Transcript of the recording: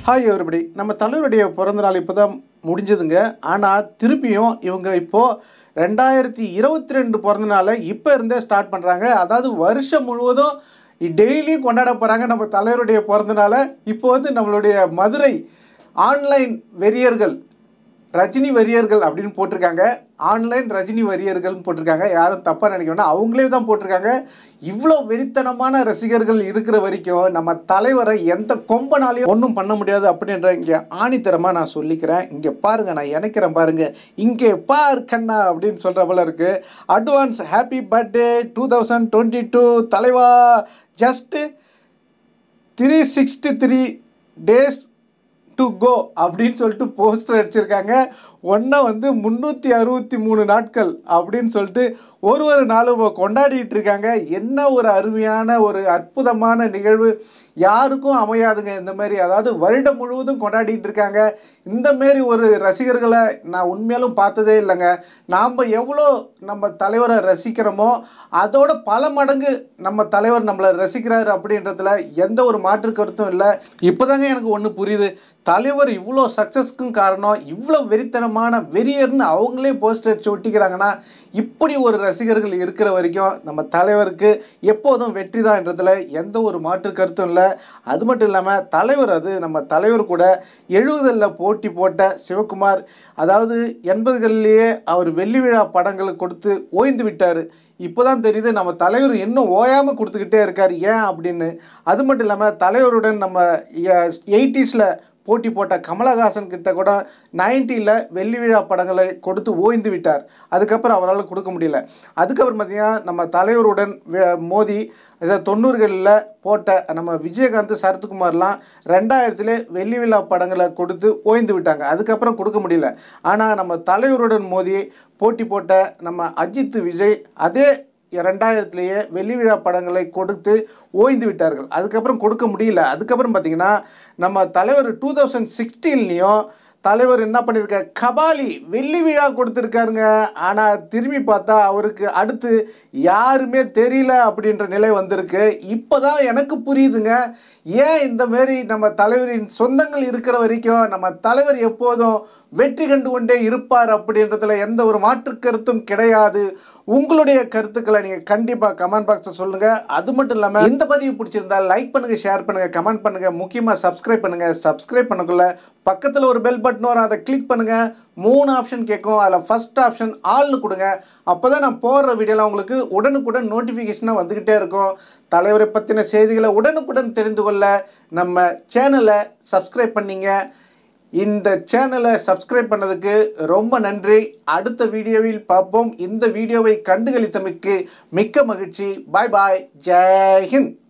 hi everybody நம்ம தலைவருடைய பிறந்த நாள் இப்போ தான் முடிஞ்சதுங்க ஆனால் திருப்பியும் இவங்க இப்போது ரெண்டாயிரத்தி இருபத்தி ரெண்டு பிறந்த நாளை இப்போ இருந்தே ஸ்டார்ட் பண்ணுறாங்க அதாவது வருஷம் முழுவதும் டெய்லியும் கொண்டாட போகிறாங்க நம்ம தலைவருடைய பிறந்த நாளை இப்போ வந்து நம்மளுடைய மதுரை ஆன்லைன் வெறியர்கள் ரஜினி வரியர்கள் அப்படின்னு போட்டிருக்காங்க ஆன்லைன் ரஜினி வரியர்கள்னு போட்டிருக்காங்க யாரும் தப்பாக நினைக்க வேண்டாம் அவங்களே தான் போட்டிருக்காங்க இவ்வளோ வெறித்தனமான ரசிகர்கள் இருக்கிற வரைக்கும் நம்ம தலைவரை எந்த கொம்பனாலையும் ஒன்றும் பண்ண முடியாது அப்படின்ற இங்கே ஆணித்தரமாக நான் சொல்லிக்கிறேன் இங்கே பாருங்கள் நான் இணைக்கிறேன் பாருங்கள் இங்கே பார் கண்ணா அப்படின்னு சொல்கிற போல இருக்குது advance happy birthday two thousand twenty two தலைவா just three sixty three days to go அப்படின்னு சொல்லிட்டு போஸ்டர் அடிச்சிருக்காங்க ஒன்றை வந்து முந்நூற்றி அறுபத்தி மூணு நாட்கள் அப்படின்னு சொல்லிட்டு ஒரு ஒரு நாளும் இப்போ கொண்டாடிட்டு இருக்காங்க என்ன ஒரு அருமையான ஒரு அற்புதமான நிகழ்வு யாருக்கும் அமையாதுங்க இந்த மாதிரி அதாவது வருடம் முழுவதும் கொண்டாடிட்டு இருக்காங்க இந்த மாரி ஒரு ரசிகர்களை நான் உண்மையாலும் பார்த்ததே இல்லைங்க நாம் எவ்வளோ நம்ம தலைவரை ரசிக்கிறோமோ அதோட பல மடங்கு நம்ம தலைவர் நம்மளை ரசிக்கிறாரு அப்படின்றதுல எந்த ஒரு மாற்று கருத்தும் இல்லை இப்போதாங்க எனக்கு ஒன்று புரியுது தலைவர் இவ்வளோ சக்ஸஸ்க்கும் காரணம் இவ்வளோ வெறித்தனமான வெறியர்னு அவங்களே போஸ்டர் அடிச்சு ஒட்டிக்கிறாங்கன்னா இப்படி ஒரு ரசிகர்கள் இருக்கிற வரைக்கும் நம்ம தலைவருக்கு எப்போதும் வெற்றி தான்ன்றதுல எந்த ஒரு மாற்று கருத்தும் இல்லை அது மட்டும் இல்லாமல் தலைவர் அது நம்ம தலைவர் கூட எழுபதில் போட்டி போட்ட சிவகுமார் அதாவது எண்பதுகளிலேயே அவர் வெள்ளி விழா படங்களை கொடுத்து ஓய்ந்து விட்டார் இப்போ தான் தெரியுது நம்ம தலைவர் இன்னும் ஓயாமல் கொடுத்துக்கிட்டே இருக்கார் ஏன் அப்படின்னு அது மட்டும் இல்லாமல் தலைவருடன் நம்ம எயிட்டிஸில் போட்டி போட்ட கமலஹாசன் கிட்ட கூட நைன்ட்டியில் வெள்ளி விழா படங்களை கொடுத்து ஓய்ந்து விட்டார் அதுக்கப்புறம் அவரால் கொடுக்க முடியல அதுக்கப்புறம் பார்த்தீங்கன்னா நம்ம தலைவருடன் வே- மோதி இதை தொண்ணூறுகளில் போட்ட நம்ம விஜயகாந்த் சரத்குமார்லாம் ரெண்டாயிரத்திலே வெள்ளி விழா படங்களை கொடுத்து ஓய்ந்து விட்டாங்க அதுக்கப்புறம் கொடுக்க முடியல ஆனால் நம்ம தலைவருடன் மோதி போட்டி போட்ட நம்ம அஜித் விஜய் அதே ரெண்டாயிரத்துலேயே வெள்ளி விழா படங்களை கொடுத்து ஓய்ந்து விட்டார்கள் அதுக்கப்புறம் கொடுக்க முடியல அதுக்கப்புறம் பார்த்தீங்கன்னா நம்ம தலைவர் டூ தௌசண்ட் சிக்ஸ்டீன்லேயும் தலைவர் என்ன பண்ணியிருக்கார் கபாலி வெள்ளி விழா கொடுத்துருக்காருங்க ஆனால் திரும்பி பார்த்தா அவருக்கு அடுத்து யாருமே தெரியல அப்படின்ற நிலை வந்திருக்கு இப்போ தான் எனக்கு புரியுதுங்க ஏன் இந்த மாரி நம்ம தலைவரின் சொந்தங்கள் இருக்கிற வரைக்கும் நம்ம தலைவர் எப்போதும் வெற்றி கண்டு கொண்டே இருப்பார் அப்படின்றதுல எந்த ஒரு மாற்று கருத்தும் கிடையாது உங்களுடைய கருத்துக்களை நீங்கள் கண்டிப்பாக கமெண்ட் பாக்ஸில் சொல்லுங்கள் அது மட்டும் இல்லாமல் இந்த பதிவு பிடிச்சிருந்தா லைக் பண்ணுங்கள் ஷேர் பண்ணுங்கள் கமெண்ட் பண்ணுங்கள் முக்கியமாக சப்ஸ்கிரைப் பண்ணுங்கள் சப்ஸ்கிரைப் பண்ணக்குள்ள பக்கத்தில் ஒரு பெல் பட்டன் வரும் அதை கிளிக் பண்ணுங்கள் மூணு ஆப்ஷன் கேட்கும் அதில் ஃபஸ்ட் ஆப்ஷன் ஆள்னு கொடுங்க அப்போ தான் நான் போடுற வீடியோலாம் உங்களுக்கு உடனுக்குடன் நோட்டிஃபிகேஷனாக வந்துக்கிட்டே இருக்கும் தலைவரை பற்றின செய்திகளை உடனுக்குடன் தெரிந்து கொள்ள நம்ம சேனலை சப்ஸ்கிரைப் பண்ணீங்க இந்த சேனலை சப்ஸ்கிரைப் பண்ணதுக்கு ரொம்ப நன்றி அடுத்த வீடியோவில் பார்ப்போம் இந்த வீடியோவை கண்டுகளித்தமைக்கு மிக்க மகிழ்ச்சி பாய் பாய் ஜெய் ஹிந்த்